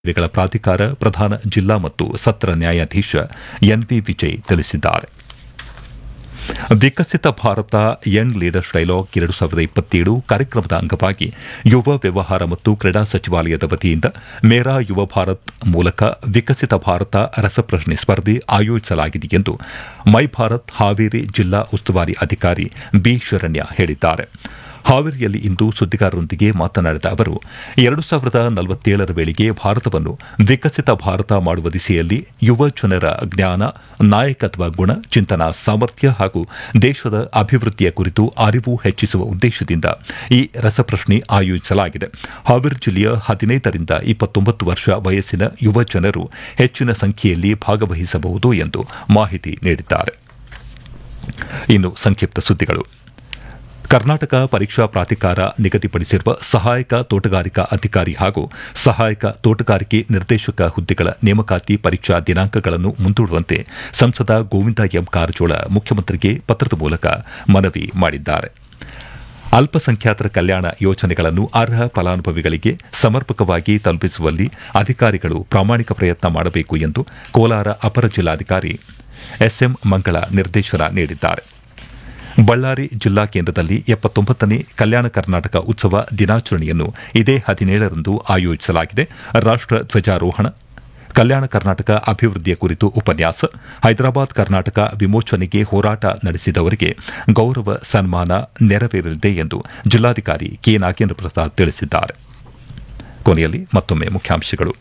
ಸೇವೆಗಳ ಪ್ರಾಧಿಕಾರ ಪ್ರಧಾನ ಜಿಲ್ಲಾ ಮತ್ತು ಸತ್ರ ನ್ಯಾಯಾಧೀಶ ಎನ್ವಿ ವಿಜಯ್ ತಿಳಿಸಿದ್ದಾರೆ Viksit Bharat young leaders dialogue ಎರಡು ಸಾವಿರದ ಇಪ್ಪತ್ತೇಳು ಕಾರ್ಯಕ್ರಮದ ಅಂಗವಾಗಿ ಯುವ ವ್ಯವಹಾರ ಮತ್ತು ಕ್ರೀಡಾ ಸಚಿವಾಲಯದ ವತಿಯಿಂದ ಮೇರಾ ಯುವ ಭಾರತ್ ಮೂಲಕ ವಿಕಸಿತ ಭಾರತ ರಸಪ್ರಶ್ನೆ ಸ್ಪರ್ಧೆ ಆಯೋಜಿಸಲಾಗಿದೆ ಎಂದು ಮೈ ಭಾರತ್ ಹಾವೇರಿ ಜಿಲ್ಲಾ ಉಸ್ತುವಾರಿ ಅಧಿಕಾರಿ ಬಿ ಶರಣ್ಯ ಹೇಳಿದ್ದಾರೆ ಹಾವೇರಿಯಲ್ಲಿ ಇಂದು ಸುದ್ದಿಗಾರರೊಂದಿಗೆ ಮಾತನಾಡಿದ ಅವರು ಎರಡು ಸಾವಿರದ ನಲವತ್ತೇಳರ ವೇಳೆಗೆ ಭಾರತವನ್ನು ವಿಕಸಿತ ಭಾರತ ಮಾಡುವ ದಿಸೆಯಲ್ಲಿ ಯುವ ಜನರ ಜ್ಞಾನ ನಾಯಕತ್ವ ಗುಣ ಚಿಂತನಾ ಸಾಮರ್ಥ್ಯ ಹಾಗೂ ದೇಶದ ಅಭಿವೃದ್ಧಿಯ ಕುರಿತು ಅರಿವು ಹೆಚ್ಚಿಸುವ ಉದ್ದೇಶದಿಂದ ಈ ರಸಪ್ರಶ್ನೆ ಆಯೋಜಿಸಲಾಗಿದೆ ಹಾವೇರಿ ಜಿಲ್ಲೆಯ ಹದಿನೈದರಿಂದ ಇಪ್ಪತ್ತೊಂಬತ್ತು ವರ್ಷ ವಯಸ್ಸಿನ ಯುವ ಜನರು ಹೆಚ್ಚಿನ ಸಂಖ್ಯೆಯಲ್ಲಿ ಭಾಗವಹಿಸಬಹುದು ಎಂದು ಮಾಹಿತಿ ನೀಡಿದ್ದಾರೆ ಇನ್ನು ಸಂಕ್ಷಿಪ್ತ ಸುದ್ದಿಗಳು ಕರ್ನಾಟಕ ಪರೀಕ್ಷಾ ಪ್ರಾಧಿಕಾರ ನಿಗದಿಪಡಿಸಿರುವ ಸಹಾಯಕ ತೋಟಗಾರಿಕಾ ಅಧಿಕಾರಿ ಹಾಗೂ ಸಹಾಯಕ ತೋಟಗಾರಿಕೆ ನಿರ್ದೇಶಕ ಹುದ್ದೆಗಳ ನೇಮಕಾತಿ ಪರೀಕ್ಷಾ ದಿನಾಂಕಗಳನ್ನು ಮುಂದೂಡುವಂತೆ ಸಂಸದ ಗೋವಿಂದ ಎಂ ಕಾರಜೋಳ ಮುಖ್ಯಮಂತ್ರಿಗೆ ಪತ್ರದ ಮೂಲಕ ಮನವಿ ಮಾಡಿದ್ದಾರೆ ಅಲ್ಪಸಂಖ್ಯಾತರ ಕಲ್ಯಾಣ ಯೋಜನೆಗಳನ್ನು ಅರ್ಹ ಫಲಾನುಭವಿಗಳಿಗೆ ಸಮರ್ಪಕವಾಗಿ ತಲುಪಿಸುವಲ್ಲಿ ಅಧಿಕಾರಿಗಳು ಪ್ರಾಮಾಣಿಕ ಪ್ರಯತ್ನ ಮಾಡಬೇಕು ಎಂದು ಕೋಲಾರ ಅಪರ ಜಿಲ್ಲಾಧಿಕಾರಿ ಎಸ್ಎಂ ಮಂಗಳ ನಿರ್ದೇಶನ ನೀಡಿದ್ದಾರೆ ಬಳ್ಳಾರಿ ಜಿಲ್ಲಾ ಕೇಂದ್ರದಲ್ಲಿ ಎಪ್ಪತ್ತೊಂಬತ್ತನೇ ಕಲ್ಯಾಣ ಕರ್ನಾಟಕ ಉತ್ಸವ ದಿನಾಚರಣೆಯನ್ನು ಇದೇ ಹದಿನೇಳರಂದು ಆಯೋಜಿಸಲಾಗಿದೆ ರಾಷ್ಟ ಧ್ವಜಾರೋಹಣ ಕಲ್ಯಾಣ ಕರ್ನಾಟಕ ಅಭಿವೃದ್ಧಿಯ ಕುರಿತು ಉಪನ್ಯಾಸ ಹೈದರಾಬಾದ್ ಕರ್ನಾಟಕ ವಿಮೋಚನೆಗೆ ಹೋರಾಟ ನಡೆಸಿದವರಿಗೆ ಗೌರವ ಸನ್ಮಾನ ನೆರವೇರಲಿದೆ ಎಂದು ಜಿಲ್ಲಾಧಿಕಾರಿ ಕೆ ನಾಗೇಂದ್ರ ಪ್ರಸಾದ್ ತಿಳಿಸಿದ್ದಾರೆ ಕೊನೆಯಲ್ಲಿ ಮತ್ತೊಮ್ಮೆ ಮುಖ್ಯಾಂಶಗಳು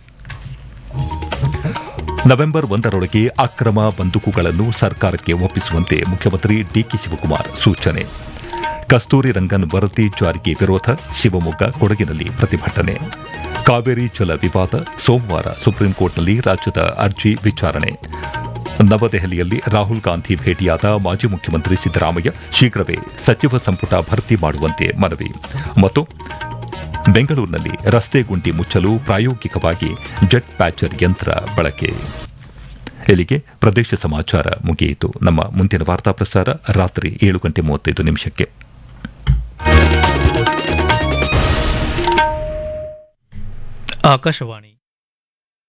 ನವೆಂಬರ್ ಒಂದರೊಳಗೆ ಅಕ್ರಮ ಬಂದೂಕುಗಳನ್ನು ಸರ್ಕಾರಕ್ಕೆ ಒಪ್ಪಿಸುವಂತೆ ಮುಖ್ಯಮಂತ್ರಿ ಡಿಕೆ ಶಿವಕುಮಾರ್ ಸೂಚನೆ ಕಸ್ತೂರಿ ರಂಗನ್ ವರದಿ ಜಾರಿಗೆ ವಿರೋಧ ಶಿವಮೊಗ್ಗ ಕೊಡಗಿನಲ್ಲಿ ಪ್ರತಿಭಟನೆ ಕಾವೇರಿ ಜಲ ವಿವಾದ ಸೋಮವಾರ ಸುಪ್ರೀಂಕೋರ್ಟ್ನಲ್ಲಿ ರಾಜ್ಯದ ಅರ್ಜಿ ವಿಚಾರಣೆ ನವದೆಹಲಿಯಲ್ಲಿ ರಾಹುಲ್ ಗಾಂಧಿ ಭೇಟಿಯಾದ ಮಾಜಿ ಮುಖ್ಯಮಂತ್ರಿ ಸಿದ್ದರಾಮಯ್ಯ ಶೀಘ್ರವೇ ಸಚಿವ ಸಂಪುಟ ಭರ್ತಿ ಮಾಡುವಂತೆ ಮನವಿ ಮತ್ತು ಬೆಂಗಳೂರಿನಲ್ಲಿ ರಸ್ತೆ ಗುಂಡಿ ಮುಚ್ಚಲು ಪ್ರಾಯೋಗಿಕವಾಗಿ ಜೆಟ್ ಪ್ಯಾಚರ್ ಯಂತ್ರ ಬಳಕೆ ಇಲ್ಲಿಗೆ ಪ್ರದೇಶ ಸಮಾಚಾರ ಮುಗಿಯಿತು ನಮ್ಮ ಮುಂದಿನ ವಾರ್ತಾ ಪ್ರಸಾರ ರಾತ್ರಿ ಏಳು ಗಂಟೆ ಮೂವತ್ತೈದು ನಿಮಿಷಕ್ಕೆ ಆಕಾಶವಾಣಿ